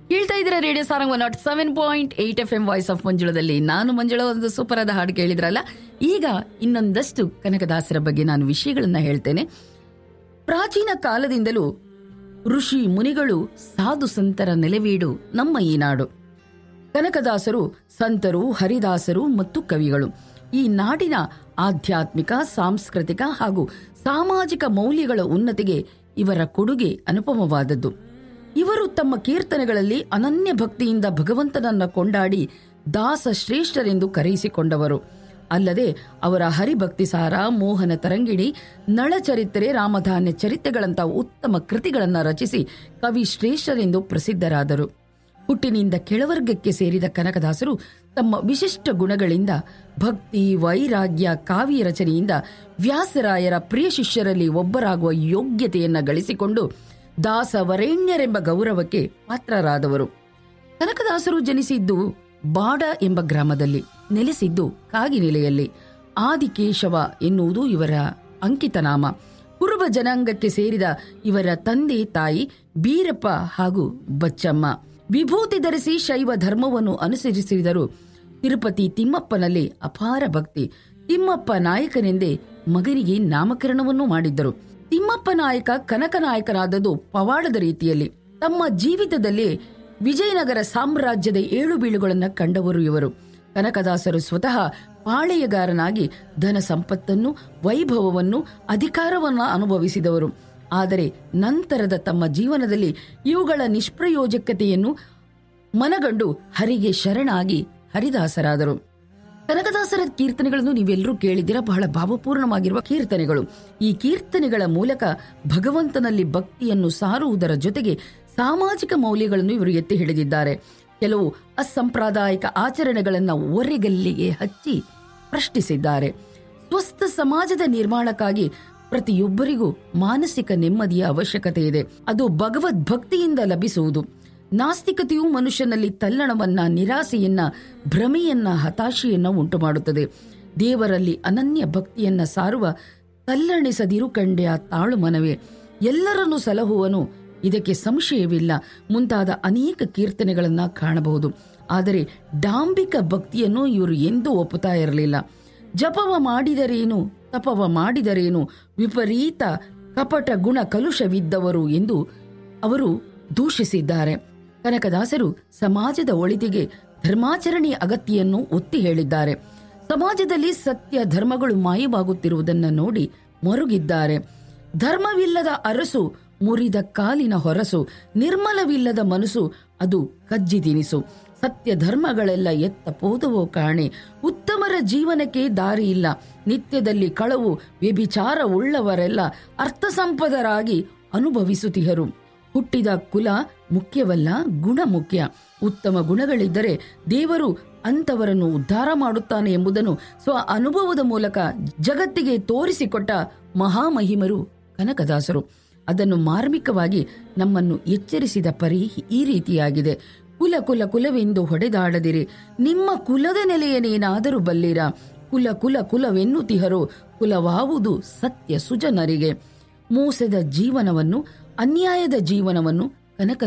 ಕೇಳ್ತಾ ಇದ್ದೀರಾ radio Sarang one nought seven point eight F M voice of ಮಂಜುಳದಲ್ಲಿ ನಾನು ಮಂಜುಳ ಒಂದು ಸೂಪರ್ ಆದ ಹಾಡು ಕೇಳಿದ್ರಲ್ಲ ಈಗ ಇನ್ನೊಂದಷ್ಟು ಕನಕದಾಸರ ಬಗ್ಗೆ ನಾನು ವಿಷಯಗಳನ್ನ ಹೇಳ್ತೇನೆ ಪ್ರಾಚೀನ ಕಾಲದಿಂದಲೂ ಋಷಿ ಮುನಿಗಳು ಸಾಧು ಸಂತರ ನೆಲೆವೀಡು ನಮ್ಮ ಈ ನಾಡು ಕನಕದಾಸರು ಸಂತರು ಹರಿದಾಸರು ಮತ್ತು ಕವಿಗಳು ಈ ನಾಡಿನ ಆಧ್ಯಾತ್ಮಿಕ ಸಾಂಸ್ಕೃತಿಕ ಹಾಗೂ ಸಾಮಾಜಿಕ ಮೌಲ್ಯಗಳ ಉನ್ನತಿಗೆ ಇವರ ಕೊಡುಗೆ ಅನುಪಮವಾದದ್ದು ಇವರು ತಮ್ಮ ಕೀರ್ತನೆಗಳಲ್ಲಿ ಅನನ್ಯ ಭಕ್ತಿಯಿಂದ ಭಗವಂತನನ್ನ ಕೊಂಡಾಡಿ ದಾಸ ಶ್ರೇಷ್ಠರೆಂದು ಕರೆಯಿಸಿಕೊಂಡವರು ಅಲ್ಲದೆ ಅವರ ಹರಿಭಕ್ತಿ ಸಾರ ಮೋಹನ ತರಂಗಿಣಿ ನಳಚರಿತ್ರೆ ರಾಮಧಾನ್ಯ ಚರಿತ್ರೆಗಳಂತಹ ಉತ್ತಮ ಕೃತಿಗಳನ್ನು ರಚಿಸಿ ಕವಿ ಶ್ರೇಷ್ಠರೆಂದು ಪ್ರಸಿದ್ಧರಾದರು ಹುಟ್ಟಿನಿಂದ ಕೆಳವರ್ಗಕ್ಕೆ ಸೇರಿದ ಕನಕದಾಸರು ತಮ್ಮ ವಿಶಿಷ್ಟ ಗುಣಗಳಿಂದ ಭಕ್ತಿ ವೈರಾಗ್ಯ ಕಾವ್ಯ ರಚನೆಯಿಂದ ವ್ಯಾಸರಾಯರ ಪ್ರಿಯ ಶಿಷ್ಯರಲ್ಲಿ ಒಬ್ಬರಾಗುವ ಯೋಗ್ಯತೆಯನ್ನ ಗಳಿಸಿಕೊಂಡು ದಾಸವರೇಣ್ಯರೆಂಬ ಗೌರವಕ್ಕೆ ಪಾತ್ರರಾದವರು ಕನಕದಾಸರು ಜನಿಸಿದ್ದು ಬಾಡ ಎಂಬ ಗ್ರಾಮದಲ್ಲಿ ನೆಲೆಸಿದ್ದು ಕಾಗಿನೆಲೆಯಲ್ಲಿ ಆದಿಕೇಶವ ಎನ್ನುವುದು ಇವರ ಅಂಕಿತನಾಮ ಕುರುಬ ಜನಾಂಗಕ್ಕೆ ಸೇರಿದ ಇವರ ತಂದೆ ತಾಯಿ ಬೀರಪ್ಪ ಹಾಗೂ ಬಚ್ಚಮ್ಮ ವಿಭೂತಿ ಧರಿಸಿ ಶೈವ ಧರ್ಮವನ್ನು ಅನುಸರಿಸಿದರು ತಿರುಪತಿ ತಿಮ್ಮಪ್ಪನಲ್ಲಿ ಅಪಾರ ಭಕ್ತಿ ತಿಮ್ಮಪ್ಪ ನಾಯಕನೆಂದೇ ಮಗನಿಗೆ ನಾಮಕರಣವನ್ನು ಮಾಡಿದ್ದರು ತಿಮ್ಮಪ್ಪ ನಾಯಕ ಕನಕ ನಾಯಕನಾದದ್ದು ಪವಾಡದ ರೀತಿಯಲ್ಲಿ ತಮ್ಮ ಜೀವಿತದಲ್ಲಿ ವಿಜಯನಗರ ಸಾಮ್ರಾಜ್ಯದ ಏಳು ಬೀಳುಗಳನ್ನು ಕಂಡವರು ಇವರು ಕನಕದಾಸರು ಸ್ವತಃ ಪಾಳೆಯಗಾರನಾಗಿ ಧನ ಸಂಪತ್ತನ್ನು ವೈಭವವನ್ನು ಅಧಿಕಾರವನ್ನು ಅನುಭವಿಸಿದವರು ಆದರೆ ನಂತರದ ತಮ್ಮ ಜೀವನದಲ್ಲಿ ಇವುಗಳ ನಿಷ್ಪ್ರಯೋಜಕತೆಯನ್ನು ಮನಗಂಡು ಹರಿಗೆ ಶರಣಾಗಿ ಹರಿದಾಸರಾದರು ಕನಕದಾಸರ ಕೀರ್ತನೆಗಳನ್ನು ನೀವೆಲ್ಲರೂ ಕೇಳಿದಿರ ಬಹಳ ಭಾವಪೂರ್ಣವಾಗಿರುವ ಕೀರ್ತನೆಗಳು ಈ ಕೀರ್ತನೆಗಳ ಮೂಲಕ ಭಗವಂತನಲ್ಲಿ ಭಕ್ತಿಯನ್ನು ಸಾರುವುದರ ಜೊತೆಗೆ ಸಾಮಾಜಿಕ ಮೌಲ್ಯಗಳನ್ನು ಇವರು ಎತ್ತಿ ಹಿಡಿದಿದ್ದಾರೆ ಕೆಲವು ಅಸಂಪ್ರದಾಯಿಕ ಆಚರಣೆಗಳನ್ನು ಒರೆಗಲ್ಲಿಗೆ ಹಚ್ಚಿ ಪ್ರಶ್ನಿಸಿದ್ದಾರೆ ಸ್ವಸ್ಥ ಸಮಾಜದ ನಿರ್ಮಾಣಕ್ಕಾಗಿ ಪ್ರತಿಯೊಬ್ಬರಿಗೂ ಮಾನಸಿಕ ನೆಮ್ಮದಿಯ ಅವಶ್ಯಕತೆ ಇದೆ ಅದು ಭಗವದ್ ಭಕ್ತಿಯಿಂದ ಲಭಿಸುವುದು ನಾಸ್ತಿಕತೆಯು ಮನುಷ್ಯನಲ್ಲಿ ತಲ್ಲಣವನ್ನ ನಿರಾಸೆಯನ್ನ ಭ್ರಮೆಯನ್ನ ಹತಾಶೆಯನ್ನ ಉಂಟು ಮಾಡುತ್ತದೆ ದೇವರಲ್ಲಿ ಅನನ್ಯ ಭಕ್ತಿಯನ್ನ ಸಾರುವ ತಲ್ಲಣಿಸದಿರು ಕಂಡ್ಯ ತಾಳು ಮನವೇ ಎಲ್ಲರನ್ನು ಸಲಹುವನು ಇದಕ್ಕೆ ಸಂಶಯವಿಲ್ಲ ಮುಂತಾದ ಅನೇಕ ಕೀರ್ತನೆಗಳನ್ನ ಕಾಣಬಹುದು ಆದರೆ ಡಾಂಬಿಕ ಭಕ್ತಿಯನ್ನು ಇವರು ಎಂದೂ ಒಪ್ಪುತ್ತಾ ಇರಲಿಲ್ಲ ಜಪವ ಮಾಡಿದರೇನು ತಪವ ಮಾಡಿದರೇನು ವಿಪರೀತ ಕಪಟ ಗುಣ ಕಲುಷವಿದ್ದವರು ಎಂದು ಅವರು ದೂಷಿಸಿದ್ದಾರೆ ಕನಕದಾಸರು ಸಮಾಜದ ಒಳಿತಿಗೆ ಧರ್ಮಾಚರಣೆಯ ಅಗತ್ಯನ್ನು ಒತ್ತಿ ಹೇಳಿದ್ದಾರೆ ಸಮಾಜದಲ್ಲಿ ಸತ್ಯ ಧರ್ಮಗಳು ಮಾಯವಾಗುತ್ತಿರುವುದನ್ನು ನೋಡಿ ಮರುಗಿದ್ದಾರೆ ಧರ್ಮವಿಲ್ಲದ ಅರಸು ಮುರಿದ ಕಾಲಿನ ಹೊರಸು ನಿರ್ಮಲವಿಲ್ಲದ ಮನಸ್ಸು ಅದು ಕಜ್ಜಿ ತಿನಿಸು ಸತ್ಯ ಧರ್ಮಗಳೆಲ್ಲ ಎತ್ತ ಪೋದವೋ ಕಾಣೆ ಉತ್ತಮರ ಜೀವನಕ್ಕೆ ದಾರಿ ಇಲ್ಲ ನಿತ್ಯದಲ್ಲಿ ಕಳವು ವ್ಯಭಿಚಾರ ಉಳ್ಳವರೆಲ್ಲ ಅರ್ಥಸಂಪದರಾಗಿ ಅನುಭವಿಸುತ್ತಿಹರು ಹುಟ್ಟಿದ ಕುಲ ಮುಖ್ಯವಲ್ಲ ಗುಣ ಮುಖ್ಯ ಉತ್ತಮ ಗುಣಗಳಿದ್ದರೆ ದೇವರು ಅಂತವರನ್ನು ಉದ್ಧಾರ ಮಾಡುತ್ತಾನೆ ಎಂಬುದನ್ನು ಸ್ವ ಅನುಭವದ ಮೂಲಕ ಜಗತ್ತಿಗೆ ತೋರಿಸಿಕೊಟ್ಟ ಮಹಾಮಹಿಮರು ಕನಕದಾಸರು ಅದನ್ನು ಮಾರ್ಮಿಕವಾಗಿ ನಮ್ಮನ್ನು ಎಚ್ಚರಿಸಿದ ಪರಿ ಈ ರೀತಿಯಾಗಿದೆ ಕುಲ ಕುಲ ಕುಲವೆಂದು ಹೊಡೆದಾಡದಿರಿ ನಿಮ್ಮ ಕುಲದ ನೆಲೆಯನೇನಾದರೂ ಬಲ್ಲಿರ ಕುಲ ಕುಲ ಕುಲವೆನ್ನುತಿಹರು ಕುಲವಾವುದು ಸತ್ಯ ಸುಜನರಿಗೆ ಮೋಸದ ಜೀವನವನ್ನು ಅನ್ಯಾಯದ ಜೀವನವನ್ನು ಕನಕ